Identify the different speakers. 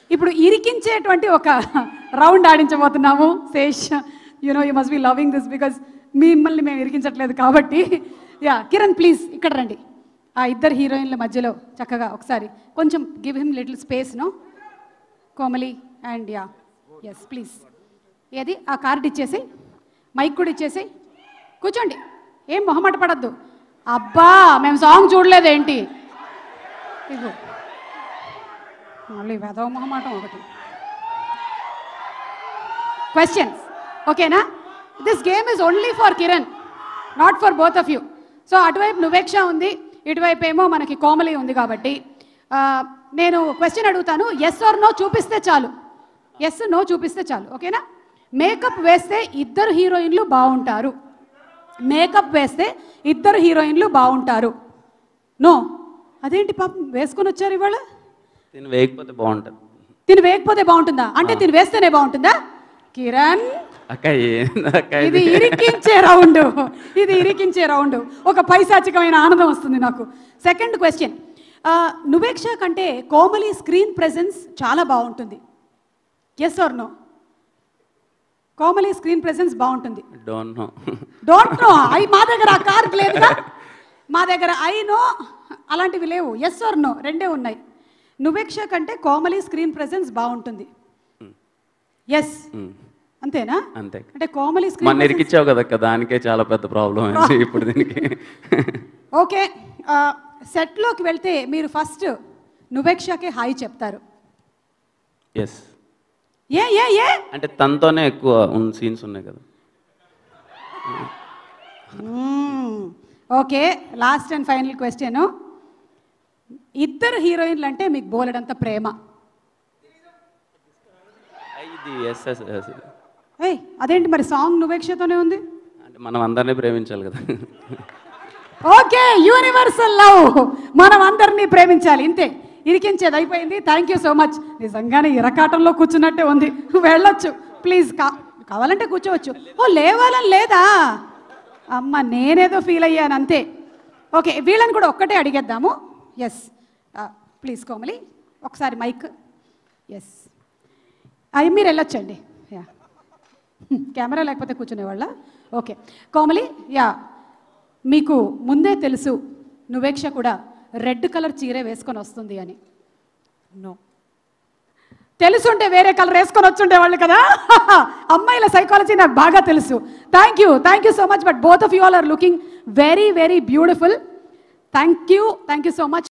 Speaker 1: ఇప్పుడు ఇరికించేటువంటి ఒక రౌండ్ ఆడించబోతున్నాము Sesh you know you must be loving this because మిమ్మల్ని మేము ఇరికించట్లేదు కాబట్టి యా కిరణ్ ప్లీజ్ ఇక్కడ రండి ఆ ఇద్దరు హీరోయిన్ల మధ్యలో చక్కగా ఒకసారి కొంచెం give him little space no Komali and yeah yes please ఏది ఆ కార్డు ఇచ్చేసి మైక్ కూడా ఇచ్చేసి కూర్చోండి ఏం మొహమాట పడద్దు అబ్బా మేము సాంగ్ చూడలేదేంటి ఇగో మళ్ళీ వెదవ మొహమాటం ఒకటి క్వశ్చన్స్ ఓకేనా this game is only for Kiran not for both of you so అటువైపు నువేక్ష ఉంది ఇటువైపు ఏమో మనకి కోమలి ఉంది కాబట్టి ఆ, నేను క్వశ్చన్ అడుగుతాను ఎస్ ఆర్ నో చూపిస్తే చాలు ఎస్ నో చూపిస్తే చాలు ఓకేనా మేకప్ వేస్తే ఇద్దరు హీరోయిన్లు బాగుంటారు మేకప్ వేస్తే ఇద్దరు హీరోయిన్లు బాగుంటారు నో అదేంటి పాపం వేసుకొని వచ్చారు ఇవాళ
Speaker 2: దీన్ని వేయకపోతే బాగుంటుంది
Speaker 1: తిని వేయకపోతే బాగుంటుందా అంటే తిని వేస్తేనే బాగుంటుందా కిరణ్
Speaker 2: అక్క ఏంది అక్క
Speaker 1: ఇది
Speaker 2: ఇది
Speaker 1: ఇరికించే రౌండ్ ఇది ఇరికించే రౌండ్ ఒక పైశాచికమైన ఆనందం వస్తుంది నాకు సెకండ్ క్వశ్చన్ నువేక్ష కంటే కోమలి స్క్రీన్ ప్రెజెన్స్ చాలా బాగుంటుంది yes or no Komali screen presence బాగుంటుంది
Speaker 2: don't know
Speaker 1: don't know I మా దగ్గర ఆ కార్డ్ లేదుగా మా దగ్గర ఐ నో అలాంటివి లేవు ఎస్ ఆర్ నో రెండే ఉన్నాయి నువేక్ష కంటే కోమలి స్క్రీన్ ప్రెజెన్స్ బాగుంటుంది ఎస్ అంతేనా
Speaker 2: అంతే
Speaker 1: అంటే కోమలి
Speaker 2: మన
Speaker 1: స్క్రీన్
Speaker 2: ఇరికిచ్చావు కదక్క దానికే చాలా పెద్ద ప్రాబ్లం అయింది ఇప్పుడు దీనికి
Speaker 1: ఓకే సెట్లోకి వెళ్తే మీరు ఫస్ట్ నువేక్షకే హాయ్ చెప్తారు
Speaker 2: ఎస్
Speaker 1: ఏ ఏ ఏ
Speaker 2: అంటే తనతోనే ఎక్కువ ఉన్న సీన్స్ ఉన్నాయి కదా
Speaker 1: okay last and final question ఇద్దరు హీరోయిన్లు అంటే మీకు బోలెడంత ప్రేమ
Speaker 2: ఇది ఎస్ ఎస్ ఎస్
Speaker 1: ఏయ్ అదేంటి మరి సాంగ్ నువేక్షతోనే ఉంది
Speaker 2: అంటే మనం అందరినీ ప్రేమించాలి కదా
Speaker 1: ఓకే యూనివర్సల్ లవ్ మనం అందరినీ ప్రేమించాలి ఇంతే ఇరికించేది అయిపోయింది థ్యాంక్ యూ సో మచ్ నిజంగానే ఇరకాటంలో కూర్చున్నట్టే ఉంది వెళ్ళొచ్చు ప్లీజ్ కా కావాలంటే కూర్చోవచ్చు ఓ లేవాలని లేదా అమ్మ నేనేదో ఫీల్ అయ్యాను అంతే ఓకే వీళ్ళని కూడా ఒక్కటే అడిగేద్దాము ఎస్ ప్లీజ్ కోమలి ఒకసారి మైక్ ఎస్ అవి మీరు వెళ్ళొచ్చండి యా కెమెరా లేకపోతే కూర్చునేవాళ్ళ ఓకే కోమలి యా మీకు ముందే తెలుసు నువేక్ష కూడా రెడ్ కలర్ చీరే వేసుకొని వస్తుంది అని నో తెలుసుంటే వేరే కలర్ వేసుకొని వచ్చుండేవాళ్ళు కదా అమ్మాయిల సైకాలజీ నాకు బాగా తెలుసు thank you thank you so much but both of you all are looking very very beautiful thank you thank you so much